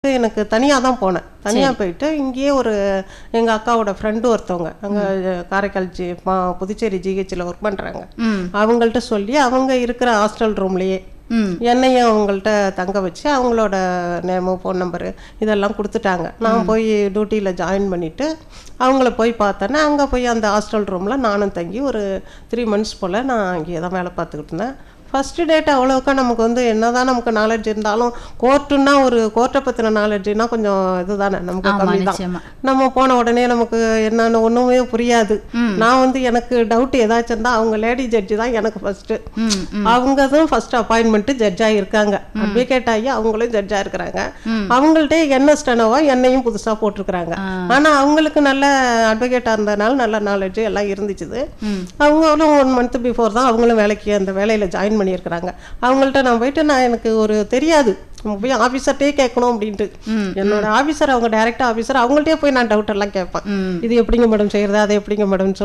எனக்கு தனியாக தான் போனேன் தனியாக போயிட்டு இங்கேயே ஒரு எங்கள் அக்காவோட ஃப்ரெண்டு ஒருத்தவங்க அங்கே காரைக்கால் ஜி மா புதுச்சேரி ஜிஹெச்சில் ஒர்க் பண்ணுறாங்க ம் அவங்கள்ட்ட சொல்லி அவங்க இருக்கிற ஹாஸ்டல் ரூம்லேயே ம் என்னையும் அவங்கள்ட்ட தங்க வச்சு அவங்களோட நேமு ஃபோன் நம்பரு இதெல்லாம் கொடுத்துட்டாங்க நான் போய் டியூட்டியில் ஜாயின் பண்ணிவிட்டு அவங்கள போய் பார்த்தேன்னா அங்கே போய் அந்த ஹாஸ்டல் ரூமில் நானும் தங்கி ஒரு த்ரீ மந்த்ஸ் போல் நான் அங்கேயே தான் வேலை பார்த்துக்கிட்டு இருந்தேன் ஃபஸ்ட்டு டேட் அவ்வளோக்கா நமக்கு வந்து என்னதான் நமக்கு நாலேஜ் இருந்தாலும் கோர்ட்டுன்னா ஒரு கோர்ட்டை பற்றின நாலேஜ்னா கொஞ்சம் இதுதானே நமக்கு ஆமா கம்மி தான் நிச்சயமா நம்ம போன உடனே நமக்கு என்னன்னு ஒன்றுமே புரியாது நான் வந்து எனக்கு டவுட் ஏதாச்சும் இருந்தால் அவங்க லேடி ஜட்ஜி தான் எனக்கு ஃபஸ்ட்டு ம் ம் அவங்க தான் ஃபர்ஸ்ட் அப்பாயின்மெண்ட் ஜட்ஜாக இருக்காங்க அட்வொகேட் ஆகி அவங்களும் ஜட்ஜாக இருக்கிறாங்க அவங்கள்ட்ட என்ன ஸ்டெனோவா என்னையும் புதுசாக போட்டிருக்கிறாங்க ஆனால் அவங்களுக்கு நல்ல அட்வொகேட்டாக இருந்ததுனால நல்ல நாலேஜ் எல்லாம் இருந்துச்சுது ம் அவங்களும் ஒன் மந்த் பிஃபோர் தான் அவங்களும் வேலைக்கு அந்த வேலையில் ஜாயின் பண்ணியிருக்கிறாங்க அவங்கள்ட்ட நான் போயிட்டு நான் எனக்கு ஒரு தெரியாது நம்ம போய் ஆஃபீஸர்ட்டே கேட்கணும் அப்படின்ட்டு என்னோட ஆஃபீஸர் அவங்க டைரக்ட் ஆஃபீஸர் அவங்கள்ட்டே போய் நான் டவுட் எல்லாம் கேட்பேன் ம் இது எப்படிங்க மேடம் செய்யறது அதை எப்படிங்க மேடம்